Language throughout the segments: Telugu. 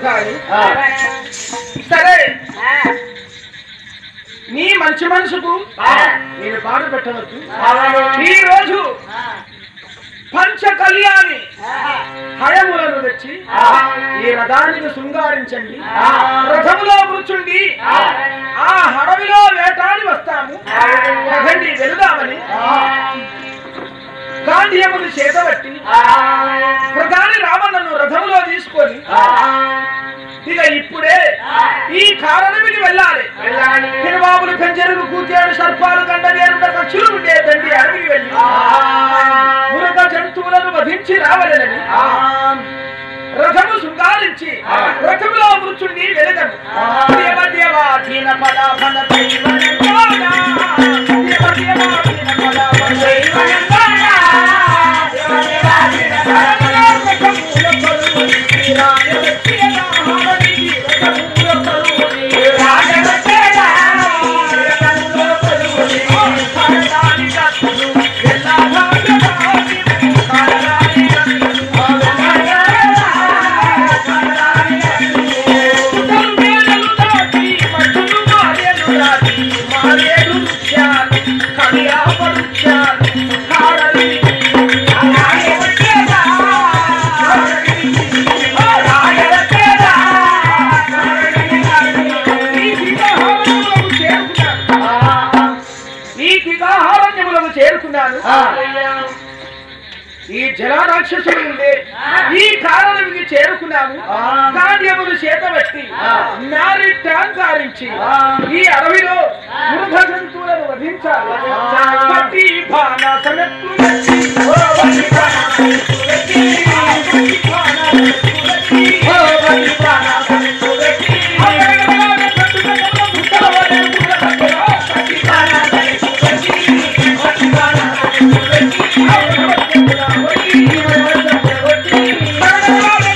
కానీ ఆ. సరే ఆ, నీ మంచి మనసుకు ఆ. నేను బాధ పెట్టవద్దు అలాగే. ఈ రోజు ఆ, పంచ కళ్యాణి ఆ, హయములను తెచ్చి ఆ. ఈ రథానికి శృంగారించండి ఆ. రథములో కూర్చుండి ఆ. ఆ హడవిలో వేటాడి వస్తాము ఆ. రథండి వెళదామని గాంధీయముని చేతబట్టి ఆ, ప్రధాని రామన్నను రథములో తీసుకొని ఆ, ఇక ఇప్పుడే ఆ. ఈ కారణమికి వెళ్ళాలి వెళ్ళాలి. తిరుబాబులు పెంచెరులు కూర్చాడు సర్పాలు గండ వేరుండ పక్షులు ఉండే తండ్రి అడవికి వెళ్ళి ఆ. మృగ జంతువులను వధించి రావాలని ఆ. రథము శృంగారించి ఆ. రథములో కూర్చుండి వెళదము ఆ. దేవ దేవ దీన పద ఫల దైవనందాన. దేవ దేవ దీన పద ఫల దైవనందాన. దేవ దేవ దీన పద ఫల రథముల కరువు నీ రాజ వచ్చేద హారనికి రథముల కరువు నీ రాజ వచ్చేద రథముల కరువు నీ భారతాని కత్తులు ఎల్లా భాగ్యవాది భారతాని కత్తులు చేరుకున్నాను ఈ జలరాక్షసుడు ఉండే ఈ కారణానికి చేరుకున్నాము గాంధీయములు చేతబట్టి నారి టాంకారించి ఈ అడవిలో మృగ జంతువులను వధించాలి పట్టి బాణాసనెత్తు ఎత్తి, ఓ వట్టి బాణాసనెత్తు ఎత్తి, ఆ వట్టి బాణాసనెత్తు ఎత్తి, ఓ వట్టి బాణాసనెత్తు ఎత్తి, అగరగరగర కట్టుకట్టుల బుట్టల వలె బుట్టల వట్టి బాణాసనెత్తు ఎత్తి, వట్టి బాణాసనెత్తు ఎత్తి, ఆ వట్టి బాణాసనెత్తు ఎత్తి, వట్టి వట్టి, అగరగరగర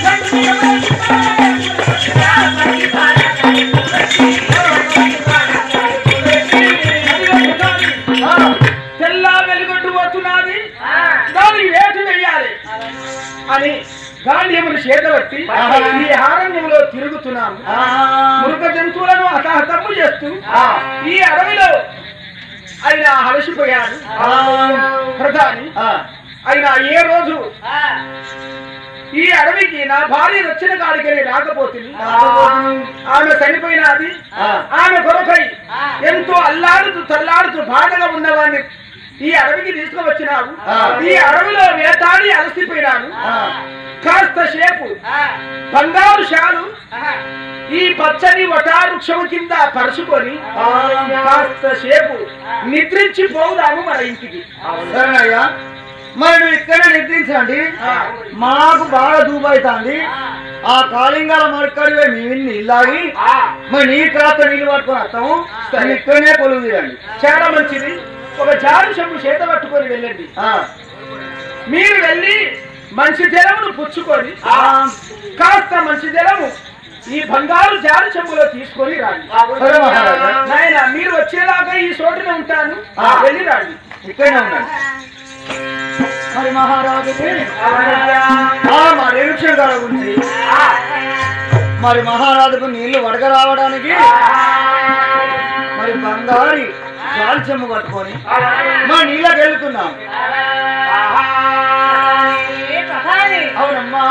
తెల్లా వెలుగొట్టు వస్తున్నది దాని వేటు వెయ్యాలి అని గాంధీయములు చేతబట్టి ఈ హారణ్యంలో తిరుగుతున్నాము మృగ జంతువులను హతాహతము చేస్తూ ఈ అడవిలో ఆయన అలసిపోయాడు ప్రధాని ఆయన ఏ రోజు ఈ అడవికి నా భార్య వచ్చిన కాడికి రాకపోతుంది ఆమె చనిపోయినది ఆమె కొరకై ఎంతో అల్లాడుతూ తల్లాడుతూ బాధగా ఉన్నవాడిని ఈ అడవికి తీసుకువచ్చినావు ఈ అడవిలో వేటాడి అలసిపోయినాను కాస్త సేపు బంగారు షాలు ఈ పచ్చని వటావృక్షము కింద పరుచుకొని కాస్త సేపు నిద్రించి పోదాము మన ఇంటికి సరేనయ్యా మరి నువ్వు ఇక్కడే నిద్రించండి మాకు బాగా దూబైతాంది ఆ కాళింగాల మరకడివే మీ ఇల్లాగి మరి నీ కాస్త నీళ్ళు పట్టుకొని వస్తాము నువ్వు ఇక్కడనే కొలువు తీరండి చాలా మంచిది ఒక జారు చెంబు చేత పట్టుకొని వెళ్ళండి ఆ, మీరు వెళ్ళి మంచి జలమును పుచ్చుకొని ఆ, కాస్త మంచి జలము ఈ బంగారు జారు చెంబులో తీసుకొని రాండి సరే మహారాజా నాయన మీరు వచ్చేలాగా ఈ చోటునే ఉంటాను ఆ. వెళ్ళి రాండి ఇక్కడనే ఉండండి మరి మహారాజుకి ఆ మరి విషయం గారి గురించి మరి మహారాజుకు నీళ్లు వడగ రావడానికి మరి బంగారి గాలి చెమ్ము కట్టుకొని మా నీళ్ళకి వెళ్తున్నాం అవునమ్మా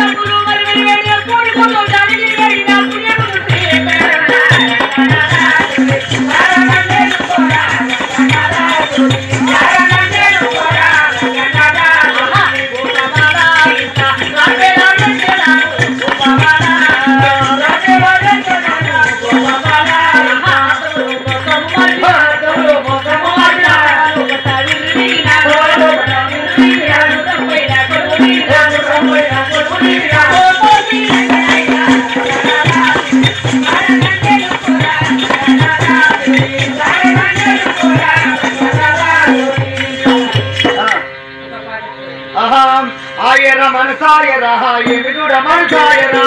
ఆ రా ఏమి చూడ మనసాయరా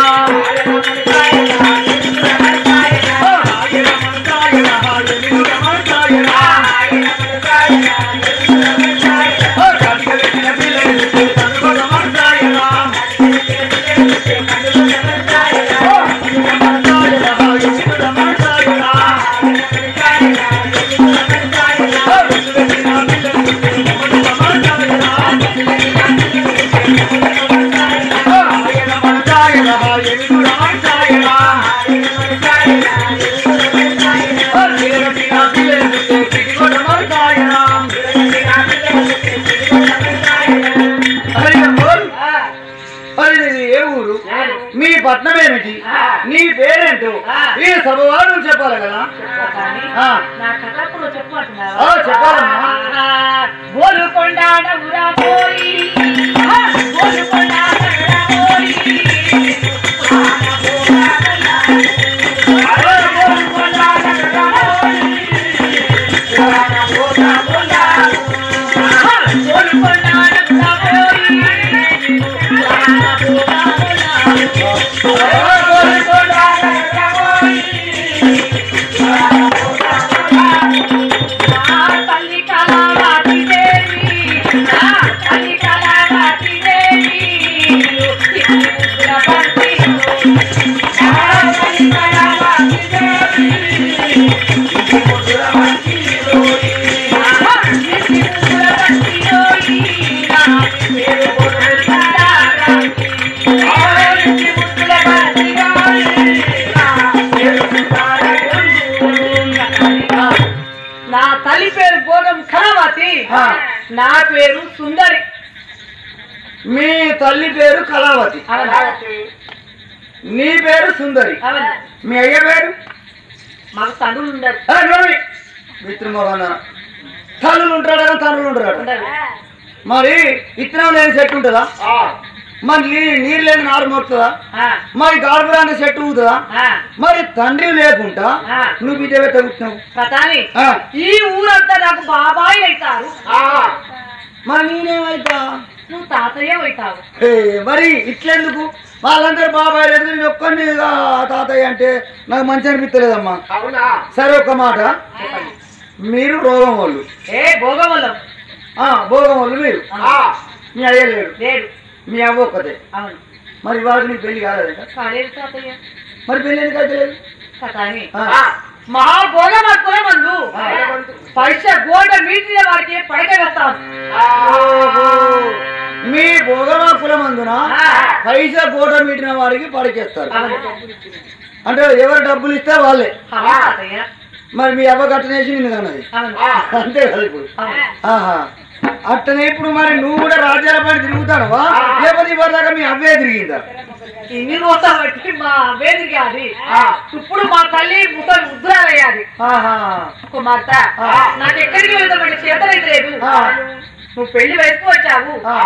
మరి నీది ఏ ఊరు మీ పట్నం ఏమిటి నీ పేరేంటో ఈ సభ వారు చెప్పాలి కదా ఆ. నా కథప్పుడు చెప్పమంటున్నావా? ఆ, చెప్పాలమ్మా. ఆ, గోలుకొండ నవ్వురా పోయి ఆ, గోలుకొండ నవ్వురా పోయి ప్రాణ పోరాటలా. ఆ, గోలుకొండ నవ్వురా పోయి ప్రాణ పోరాటలా. ఆ, గోలుకొండ నవ్వురా పోయి ప్రాణ పోరాటలా. ఆ, గోలుకొండ నవ్వురా పోయి నా తల్లి కళావతి దేవి నా తల్లి కళావతి దేవి ఇది ముద్ర బంతి నా తల్లి కళావతి దేవి ఇది ముద్ర బంతి ఇది ముద్ర బంతి నా పేరు కొడుతారా ఇది ముద్ర బంతి నా పేరు కొడుతారా నా తల్లి పేరు భోగం కళావతి ఆ. నా పేరు సుందరి మీ తల్లి పేరు కళావతి నీ పేరు సుందరి అవును మీ అయ్య పేరు మాకు తండ్రులు ఉండరు ఆ, నోమి. మిత్రమోహన తల్లులు ఉంటాడు కదా తల్లులు ఉంటాడు ఉండరు మరి ఇత్తనం లేని చెట్టు ఉంటుందా మరి నీ- నీరు లేని నారు మొరుతుందా ఆ, మరి గాడుపురాని చెట్టు ఊతుందా ఆ, మరి తండ్రి లేకుండా ఆ. నువ్వు బిడ్డ పెట్టగొచ్చినావు ప్రధాని ఆ. ఈ ఊరంతా నాకు బాబాయ్ అవుతారు మరి నేనేమైతా నువ్వు తాతయ్య అవుతావు ఏ, మరి ఇట్లెందుకు వాళ్ళందరూ బాబాయ్ లేదు నేను ఒక్కడిని ఆ తాతయ్య అంటే నాకు మంచి అనిపించలేదమ్మా అవునా సరే ఒక మాట మీరు రోగం వాళ్ళు ఏ భోగవల్లం ఆ, భోగం వాళ్ళు మీరు ఆ, మీ అయ్య లేడు లేడు మీ అవ్వ ఒక్కతే అవును మరి వాళ్ళకి నీకు పెళ్లి కాలేదంట కాలేదు తాతయ్య మరి పెళ్లి ఎందుకు అయితే లేదు ప్రధాని ఆ, ఆ, మహాభోగం కులమందు ఆ. పైస గోడ మీటిన వారికి పడక వేస్తాను ఓహో. మీ భోగమా కులమందున ఆ. పైసా గోడ మీటిన వారికి పడికేస్తారు అవును అంటే ఎవరు డబ్బులు ఇస్తే వాళ్ళే అవును తాతయ్య మరి మీ అవ్వ కట్టనేసి నిన్ను కన్నది అవును అంతే కదా ఇప్పుడు అవును ఆహా అట్టనే ఇప్పుడు మరి నువ్వు కూడా రాజ్యాల పైన తిరుగుతానవా లేకపోతే ఇవ్వదాకా మీ అవ్వే తిరిగిందా ఇన్ని రోజులు బట్టి మా వేదిక అది ఇప్పుడు మా తల్లి ముసలి ముద్రాలయ్యాది ఆహా కుమార్తె ఆ. నాకు ఎక్కడికి వెళ్తామంటే చేతనైతే లేదు ఆ. నువ్వు పెళ్లి వయసుకు వచ్చావు ఆ.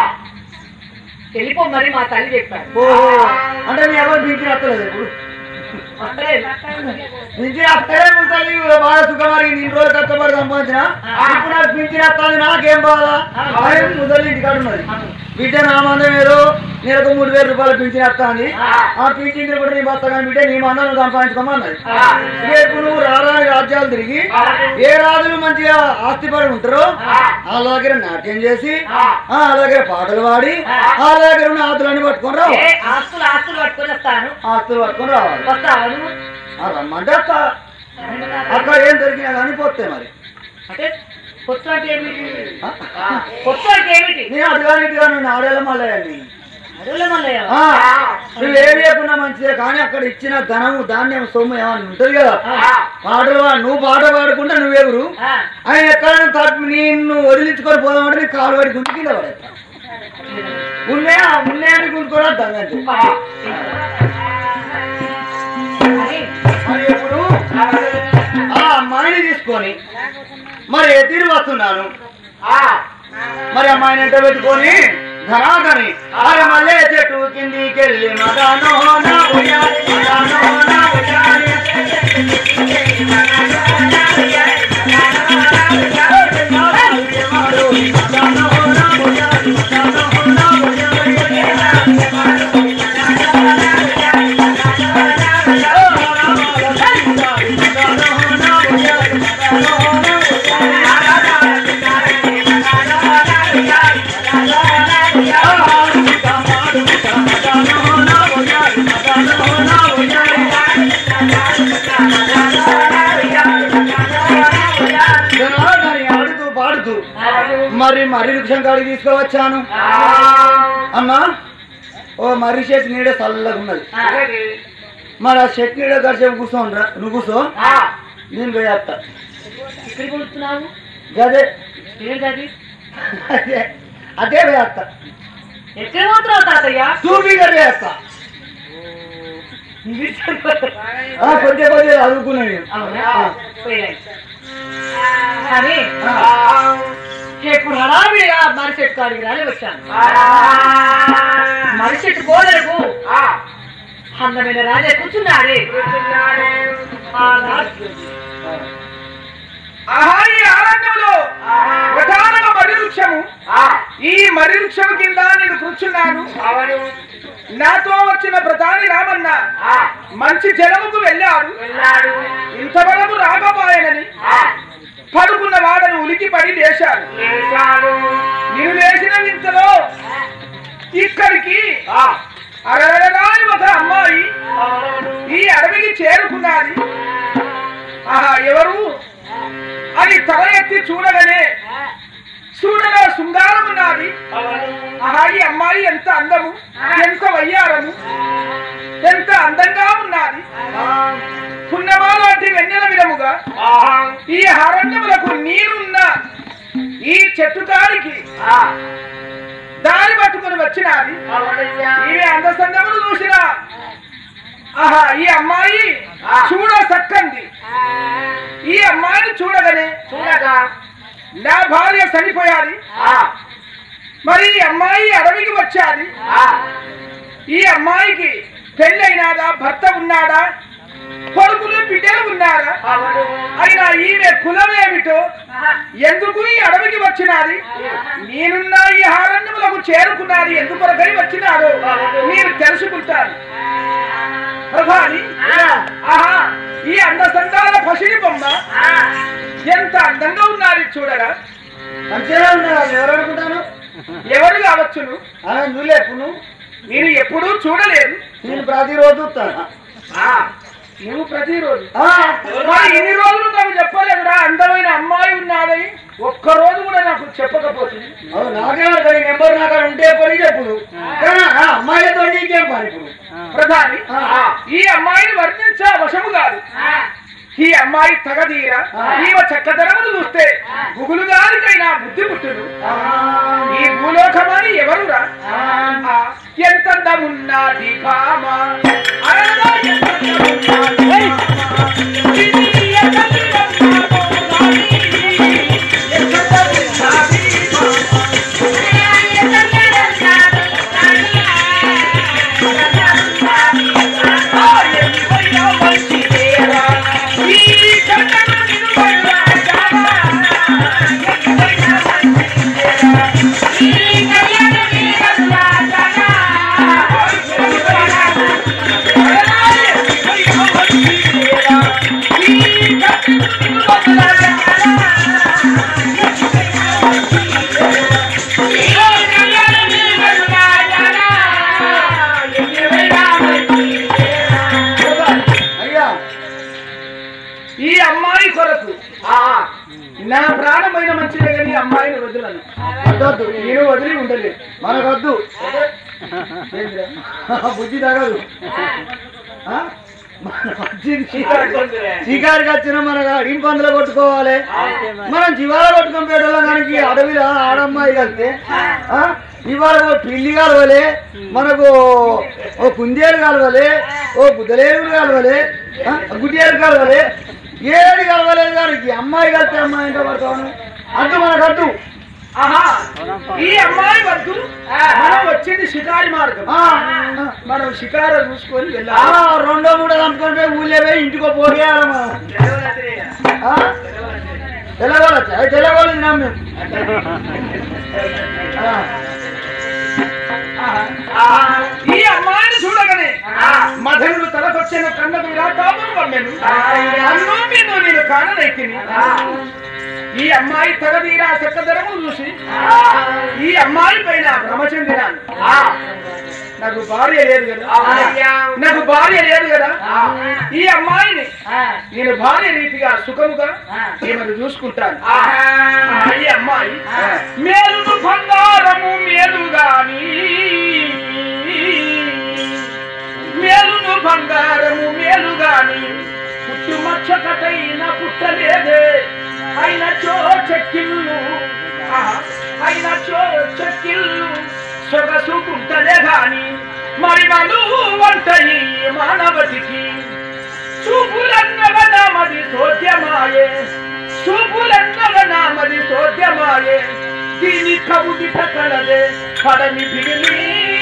వెళ్ళిపో మరి మా తల్లి చెప్పాడు ఓహో అంటే మీ అవ్వ పింఛన్ వస్తలేదు ఇప్పుడు వస్తలేదు. పింఛన్ వస్తే ముసలి బాగా సుఖమరి ఇన్ని రోజులు కష్టపడి సంపాదించిన ఆ. ఇప్పుడు నాకు పింఛన్ వస్తుంది నాకేం బాధ ఆ. అదే ముసలి ఇంటికాడ ఉన్నది అవును. బిడ్డ నా మందం ఏదో నెలకు మూడు వేల రూపాయలు పింఛన్ వస్తుంది ఆ. ఆ పింఛన్ కూడా నీ భర్త కానీ బిడ్డ నీ మందం నువ్వు సంపాదించుకోమన్నది ఆ. రేపు నువ్వు రారాని రాజ్యాలు తిరిగి ఆ. ఏ రాజులు మంచిగా ఆస్తి పడి ఉంటారో ఆ. వాళ్ళ దగ్గర నాట్యం చేసి ఆ. ఆ, వాళ్ళ దగ్గర పాటలు పాడి ఆ. వాళ్ళ దగ్గర ఉన్న ఆస్తులన్నీ పట్టుకొని రావాలి ఏ ఆస్తులు ఆస్తులు పట్టుకొని వస్తాను ఆస్తులు పట్టుకొని రావాలి వస్తావా నువ్వు ఆ, రమ్మంటే వస్తా. అక్కడ ఏం దొరికినా కానీ పోతాయి మరి అంటే కొత్త అంటే ఏమిటి ఆ? కొత్త అంటే ఏమిటి నేను అటుగా ఇటుగా నువ్వు ఆడేళ్ళ మళ్ళీ అడుగులే మల్లయ్య ఆ, నువ్వు ఏమి లేకున్నా మంచిదే కానీ అక్కడ ఇచ్చిన ధనము ధాన్యం సొమ్ము ఏమన్నా ఉంటుంది కదా ఆ. పాటలు పాడు నువ్వు పాట పాడుకుంటే నువ్వెవరు ఆ. ఆయన ఎక్కడైనా తప్పు నిన్ను వదిలించుకొని పోదామంటే నీకు కాలు పడి గుంజు కింద పడేస్తా ఉన్నాయా ఉన్నాయని గుంజుకోవడం దంగంటే అని మరి ఇప్పుడు ఆ అమ్మాయిని తీసుకొని మరి ఎదిరి వస్తున్నాను మరి అమ్మాయిని ఎంట పెట్టుకొని ధనాదని అరే మళ్ళీ చెట్టు కిందికి వెళ్ళి మగానో నా ఉయ్యాలి, మగానో నా ఉయ్యాలి. మగానో నా ఉయ్యాలి, మగానో నా ఉయ్యాలి. మరి మర్రి వృక్షం కాడికి తీసుకువచ్చాను అమ్మా ఓ మర్రి చెట్టు నీడ చల్లగా ఉన్నది మరి ఆ చెట్టు నీడ గడిచే కూర్చోనరా నువ్వు కూర్చో నేను పోయేస్తా ఇక్కడికి కొడుతున్నావు గదే ఏంటది అదే అదే పోయేస్తా ఎక్కడ పోతున్నావు తాతయ్య తూపిగా పోయేస్తా ఇది సరిపోతుంది. ఆ, కొద్దిగా కొద్దిగా చదువుకున్నాను నేను. అవునా ఆ. పోయినాయి. కానీ ఆ. ఇప్పుడు హడావిడిగా మర్రి చెట్టు కాడికి రాని వచ్చాను మర్రి చెట్టు గోడలకు అందమైన రాజా కూర్చున్నాడే ఆ రాజు ఆహా ఈ ఆరణ్యంలో ప్రధాన మర్రి వృక్షము ఈ మర్రి వృక్షము కింద నేను కూర్చున్నాను నాతో వచ్చిన ప్రధాని రామన్న మంచి జలముకు వెళ్ళాడు ఇంతవరకు రాకపోయానని పడుకున్న వాడని ఉలికి పడి లేచాడు నేను లేచిన ఇంతలో ఇక్కడికి అరవై ఒక అమ్మాయి ఈ అడవికి చేరుకున్నది ఆహా ఎవరు అని తల ఎత్తి చూడగానే చూడగా శృంగారం ఉన్నది ఆహా ఈ అమ్మాయి ఎంత అందము ఎంత వయ్యారము ఎంత అందంగా ఉన్నది పున్నమా లాంటి వెన్నెల విధముగా ఈ అరణ్యములకు నీరున్న ఈ చెట్టు కాడికి దారి పట్టుకుని వచ్చినది ఈ అందసందములు చూసిన ఆహా ఈ అమ్మాయి చూడ సక్కంది ఈ అమ్మాయిని చూడగానే చూడగా నా భార్య చనిపోయాది మరి ఈ అమ్మాయి అడవికి వచ్చాది ఈ అమ్మాయికి పెళ్ళైనాదా భర్త ఉన్నాడా కొడుకులు బిడ్డలు ఉన్నారా అయినా ఈమె కులమేమిటో ఎందుకు ఈ అడవికి వచ్చినాది నేనున్న ఈ హారణ్యములకు చేరుకున్నది ఎందుకొరకై వచ్చినారో మీరు తెలుసుకుంటారు ప్రధాని ఆహా ఈ అందసందాల పసిడి బొమ్మ ఎంత అందంగా ఉన్నది చూడరా మంచిగా ఉన్నా ఎవరు అనుకుంటాను ఎవరు కావచ్చును ఆమె నువ్వు లేపు నువ్వు నేను ఎప్పుడూ చూడలేదు నేను ప్రతిరోజు చూస్తాను నువ్వు ప్రతిరోజు ఆ, మరి ఇన్ని రోజులు నాకు చెప్పలేదురా అందమైన అమ్మాయి ఉన్నాడని ఒక్క రోజు కూడా నాకు చెప్పకపోతుంది అవును, నాకేమో ఈ నెంబర్ నాకు అక్కడ ఉంటే పడి చెప్పు కానీ ఆ అమ్మాయిలతో నీకేం పని ఇప్పుడు ప్రధాని ఆ. ఈ అమ్మాయిని వర్ణించా వశము కాదు ఈ అమ్మాయి తగదీర ఈమె చక్కదనమును చూస్తే గుగులు గారికైనా బుద్ధి పుట్టును ఈ భూలోకమని ఎవరురా ఆ, ఎంత అందమున్నది భామ అరగా ఎంత అందమున్నది భామ. ఇది ఎంత అందమున్నది ఎంత అందమున్నది భామ. ఆ, ఎన్నివైనా మంచిదేరా. ఈ కన్నడ నిలువైన జామ. ఎన్నివైనా మంచిదేరా. ఈ కన్నడ నిలువైన జామ. ఎన్నివైనా మంచిదేరా. ఎన్నివైనా మంచిదేరా. ఈ కన్నడ నిలువైన అయ్యా ఈ అమ్మాయి కొరకు నా ప్రాణమైన మంచిదే కానీ ఈ అమ్మాయిని వదలను వద్దొద్దు నేను వదిలి ఉండలేదు మనకొద్దు బుద్ధి తగదు ఆ? మన మంచిది షికారికి వచ్చిన మన అడిగి పందులు కొట్టుకోవాలి మనం జీవాల కొట్టుకొని పెట్టాలి కానీ ఈ అడవిలో ఆడమ్మాయి కలిస్తే ఆ? ఇవాళ ఓ పిల్లి కలవలే మనకు ఓ కుందేలు కలవాలి ఓ బుద్ధలేరు కలవాలి ఆ? గుడ్డేరు కలవాలి ఏది కలవలేదు కానీ ఈ అమ్మాయి కలిస్తే అమ్మాయి ఇంట్లో పడతాను అడ్డు మనకు అడ్డు ఆహా ఈ అమ్మాయి వద్దు మనం వచ్చింది షికారి మార్గం ఆ, మనం షికార చూసుకొని ఆ, వెళ్ళాలి రెండో మూడో చంపుకుంటే ఊళ్ళో పోయి ఇంటికో పోగేయాలి మనం ఆ? తెల్లగోళ్ళు అవి తెల్లగోళ్ళు తిన్నాం మేము ఆ, ఆహా. ఈ అమ్మాయిని చూడగానే మధురుడు తలకొచ్చిన కన్నకు ఇలా కాపురం పడ్డాను అన్నో మీరు నేను కాననైతిని ఈ అమ్మాయి తగదీరా చక్కదరము చూసి ఈ అమ్మాయి పైన భ్రమ చెందినాను నాకు భార్య లేదు కదా అయ్యా. నాకు భార్య లేదు కదా ఆ. ఈ అమ్మాయిని ఆ. నేను భార్య రీతిగా సుఖముగా ఆ. ఈమెను చూసుకుంటాను ఆ. ఆ, ఈ అమ్మాయి ఆ. మేలును బంగారము మేలు గాని మేలును బంగారము మేలు గాని పుట్టు మచ్చకటైన పుట్టలేదే అయిన చో చెక్కిళ్ళు ఆహా, అయిన చో చెక్కిళ్ళు సొగసుకుంటలే గాని మరి మను వంట ఈ మానవతికి చూపులన్నవ నామది సోద్యమాయే చూపులన్నవ నామది సోద్యమాయే దీని కబుది కలదే పడని బిగిలి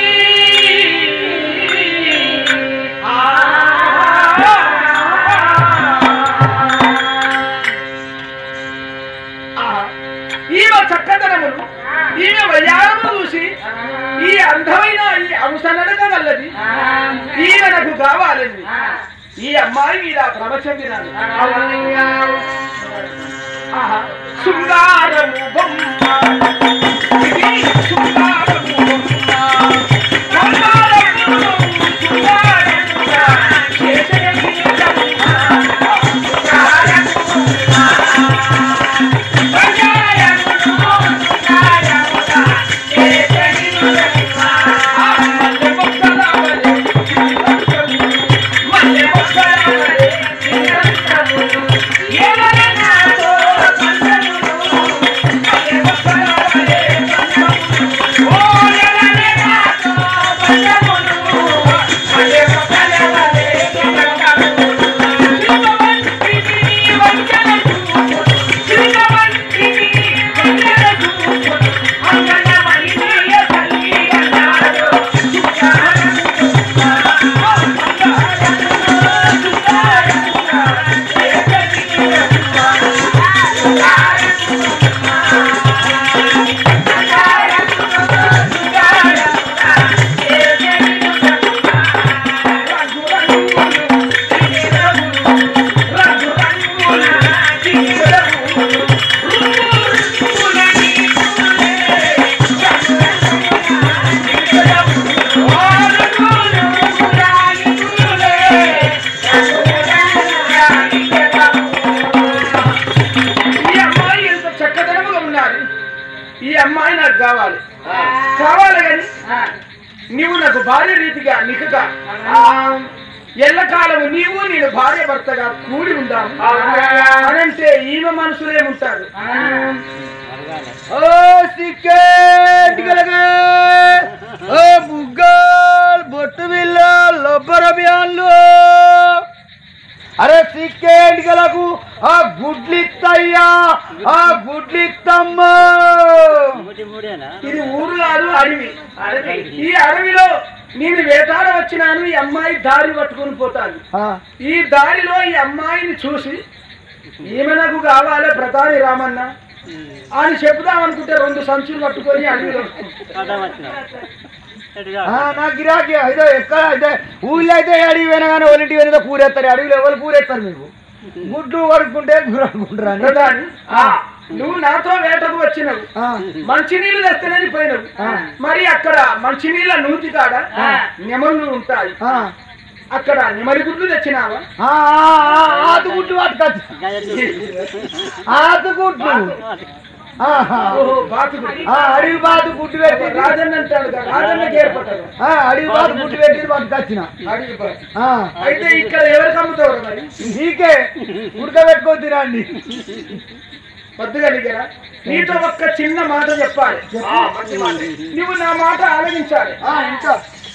ఆ ఆ, ఈమె చక్కదనములు ఈమె వయారములు చూసి ఈ అందమైన ఈ అంశనడగలది ఈమె నాకు కావాలండి ఈ అమ్మాయి మీద భ్రమ చెందినాను ఆహా. శృంగారము బొమ్మ ఇది శృంగారము బొమ్మ. బంగారము శృంగారముగా చేసేది బొమ్మ. శృంగారము బొమ్మ. బంగారము శృంగారముగా చేసేది బొమ్మ. ఆ మల్లె మొక్కల వలె చిరునవ్వులు, మల్లె మొక్కల వలె చిరునవ్వులు. ఎవరన్నారో బంధములు, మల్లె మొక్కల వలె బంధములు. ఓ ఎవరన్నారో బంధములు, మల్లె మొక్కల వలె బంధములు. చిరునవ్వుకి వంచన చూపులు, చిరునవ్వుకి వంచన చూపులు. అంగనమణియ తల్లి అన్నాడు, ఈ అమ్మాయి ఎంత చక్కదనముగా ఉన్నారు ఈ అమ్మాయి నాకు కావాలి కావాలి కానీ నీవు నాకు భార్య రీతిగా నికగా ఎల్లకాలము నీవు నేను భార్య భర్తగా కూడి ఉందాము అనంటే ఈమె మనసులే ఉంటారు ఓ సిక్కెట్ గలగే ఓ బుగ్గల్ బొట్టు బిల్ల లబ్బర బియాన్లు అరే సిక్కెట్ గలకు ఆ గుడ్లిత్తయ్యా ఆ గుడ్లిత్తమ్మ ఇది ఊరు కాదు అడవి ఈ అడవిలో నేను వేటాడ వచ్చినాను ఈ అమ్మాయి దారి పట్టుకొని పోతాను ఆ, ఈ దారిలో ఈ అమ్మాయిని చూసి ఈమె నాకు కావాలి ప్రధాని రామన్న అని చెప్దాం అనుకుంటే రెండు సంచులు పట్టుకొని అడవిలో ఆ, నా గిరాకీ అయితే ఎక్కడ అయితే ఊళ్ళో అయితే అడవి వెనగానే ఒలింటి వెనక కూరేస్తారు అడవిలో ఎవరు కూరేస్తారు మీకు గుడ్లు కడుక్కుంటే కూర అనుకుంటారు ప్రధాని ఆ, నువ్వు నాతో వేటకు వచ్చినవు ఆ, మంచినీళ్ళు తెస్తేనని పోయినవు ఆ. మరి అక్కడ మంచినీళ్ళ నూతి కాడ నెమళ్ళు ఉంటాయి ఆ, అక్కడ నెమలి గుడ్లు తెచ్చినావా ఆ, ఆ, ఆతు గుడ్లు పట్టుకొచ్చు ఆతు గుడ్లు ఆహా. ఓహో బాతు గుడ్లు. ఆ, అడవి బాతు గుడ్డు పెట్టి రాజన్న అంటాడు కదా, రాజన్నకి ఏర్పడ్డాడు ఆ, అడవి బాతు గుడ్డు పెట్టి పట్టుకొచ్చిన అడిగి బాతు. ఆ, అయితే ఇక్కడ ఎవరికి అమ్ముతావు మరి నీకే ఉడకబెట్టుకొని తినండి వద్దుగా దగ్గర నీతో ఒక్క చిన్న మాట చెప్పాలి నువ్వు నా మాట ఆలోచించాలి ఆ, ఇంకా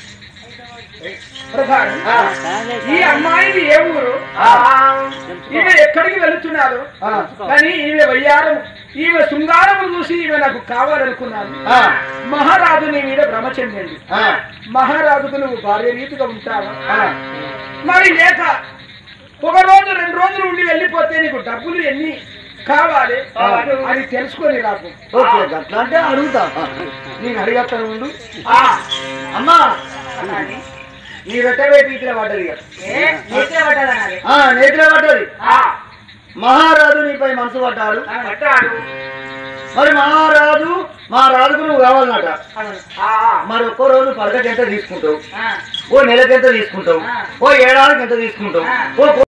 ప్రధాని ఈ అమ్మాయిది ఏ ఊరు ఈమె ఎక్కడికి వెళుతున్నారు ఆ. కానీ ఈమె వయ్యారం ఈమె శృంగారము చూసి ఈమె నాకు కావాలనుకున్నాను ఆ, మహారాజు నీ మీద భ్రమ చెందింది ఆ, మహారాజుకు నువ్వు భార్య రీతిగా ఉంటావా ఆ. మరి లేక ఒక రోజు రెండు రోజులు ఉండి వెళ్ళిపోతే నీకు డబ్బులు ఎన్ని కావాలి అది తెలుసుకొని రాకు ఓకే అట్లా అంటే అడుగుతా నేను అడిగేస్తాను ముందు ఆ, అమ్మా నీ రొట్టె పీతిలో పడ్డది ఇక. ఆ, నేతిలో పడ్డది ఆ, మహారాజు నీపై మనసు పడ్డాడు పడ్డాడు. మరి మా రాజు మా రాజుకు నువ్వు కావాలన్నట అవును. ఆ, మరి ఒక్కో రోజు పలకకి ఎంత తీసుకుంటావు ఆ. ఓ నెలకి ఎంత తీసుకుంటావు ఓ ఏడాదికి ఎంత తీసుకుంటావు ఓ